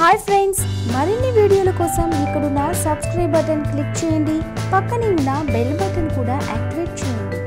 Hi friends మరిన్ని వీడియోల కోసం ఇక్కడున్న సబ్స్క్రైబ్ బటన్ క్లిక్ చేయండి పక్కనే ఉన్న బెల్ బటన్ కూడా యాక్టివేట్ చేయండి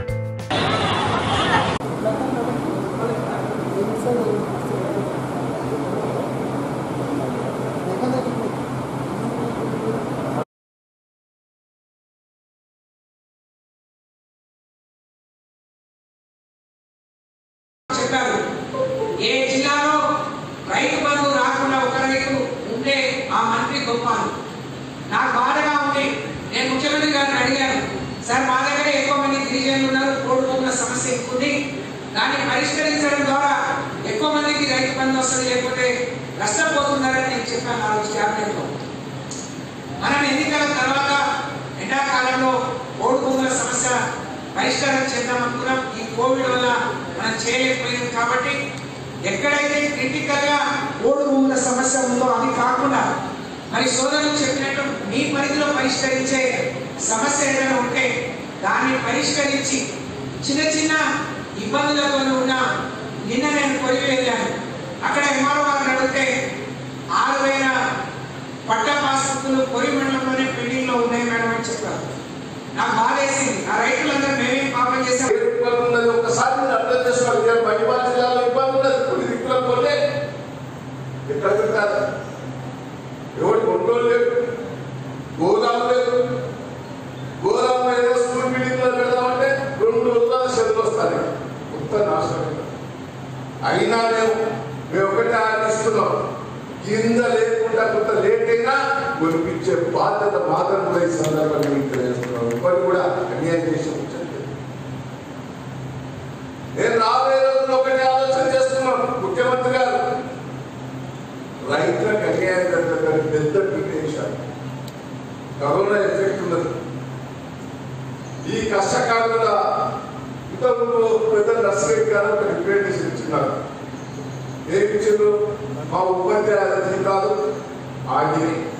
చెప్పారు ఏ జిల్లాలో రైతు బంధు రాకుండా ఒక రైతు ఉంటే ఆ మంత్రి గొప్ప అని. నాకు బాధగా ఉంది నేను ముఖ్యమంత్రి గారిని అడిగాను సార్ మా దగ్గర ఎక్కువ మంది గిరిజనులు ఉన్నారు కోడుకోకుల సమస్య ఎక్కువ ఉంది దాన్ని పరిష్కరించడం ద్వారా ఎక్కువ మందికి రైతు బంధు వస్తుంది లేకపోతే నష్టపోతున్నారని నేను చెప్పాను ఆ రోజు క్యాబినెట్లో మనం ఎన్నికల తర్వాత ఎండాకాలంలో ఓడిపోతున్న సమస్య పరిష్కారం చేద్దాం అనుకున్నాం ఈ కోవిడ్ వల్ల మనం చేయలేకపోయింది కాబట్టి ఎక్కడైతే క్రిటికల్ గా ఓడు భూముల సమస్య ఉందో అది కాకుండా మరి సోదరులు చెప్పినట్టు మీ పరిధిలో పరిష్కరించే సమస్య ఏదైనా ఉంటే దాన్ని పరిష్కరించి చిన్న చిన్న ఇబ్బందులతో ఉన్న నిన్న నేను కొలివి వెళ్ళాను అక్కడ ఎంఆర్ఓ గారిని అడిగితే ఆరు వేల పట్ట పాస్బుక్లు పొరి మండలంలోనే పెండింగ్ లో ఉన్నాయి మేడం అని చెప్పారు నాకు బాధేసింది ఆ రైతులందరూ మేమేం పాపం చేశాం ఏ ఇబ్బంది ఉన్నది ఒకసారి మీరు అర్థం చేసుకోవాలి ఇక్కడ మణిపాల్ జిల్లాలో ఇబ్బంది ఉన్నది కొన్ని దిక్కుల కొల్లే ఎక్కడ దొరకాలి ఎవరి కొండోలు లేవు గోదాము లేదు గోదాము ఏదో స్కూల్ బిల్డింగ్ లో పెడదామంటే రెండు రోజుల చెరువులు వస్తాయి మొత్తం నాశనం అయినా మేము మేము ఒకటే ఆలోచిస్తున్నాం కింద లేకుండా కొంత లేట్ అయినా కొనిపించే బాధ్యత మాత్రం కూడా ఈ సందర్భంగా మీకు తెలియజేస్తున్నాం ఇప్పటి కూడా అన్యాయం చేసి ఉంచండి నేను రాబోయే రోజుల్లో ఒకటి ఆలోచన చేస్తున్నాను ముఖ్యమంత్రి గారు రైతులకు అన్యాయం జరుగుతుందని పెద్ద పీట వేశారు కరోనా ఎఫెక్ట్ ఉన్నది ఈ కష్టకాలంలో ఇంతకుముందు పెద్ద నర్సరీ గారు ఒక రిప్రజెంటేషన్ ఇచ్చినారు ఏమి ఇచ్చారు మా ఉపాధ్యాయుల జీతాలు ఆగినాయి